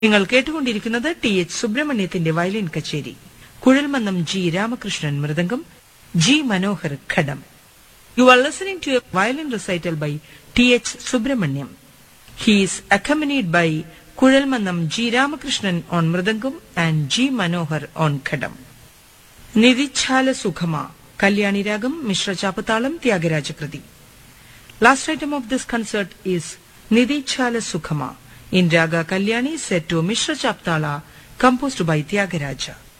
നിങ്ങൾ കേട്ടുകൊണ്ടിരിക്കുന്നത് T H സുബ്രഹ്മണ്യത്തിന്റെ വയലിൻ കച്ചേരി Kuzhalmannam G Ramakrishnan mridangam G Manohar ghatam you are listening to a violin recital by T H Subramaniam he is accompanied by Kuzhalmannam G Ramakrishnan on mridangam and G Manohar on ghatam നിധിച്ഛാല സുഖമ കല്യാണി രാഗം മിശ്ര ചാപ്പത്താളം ത്യാഗരാജകൃതി Last item of this concert is Nidhi Chala Sukhama in Raga Kalyani set to Mishra Chaptala composed by Tyagaraja.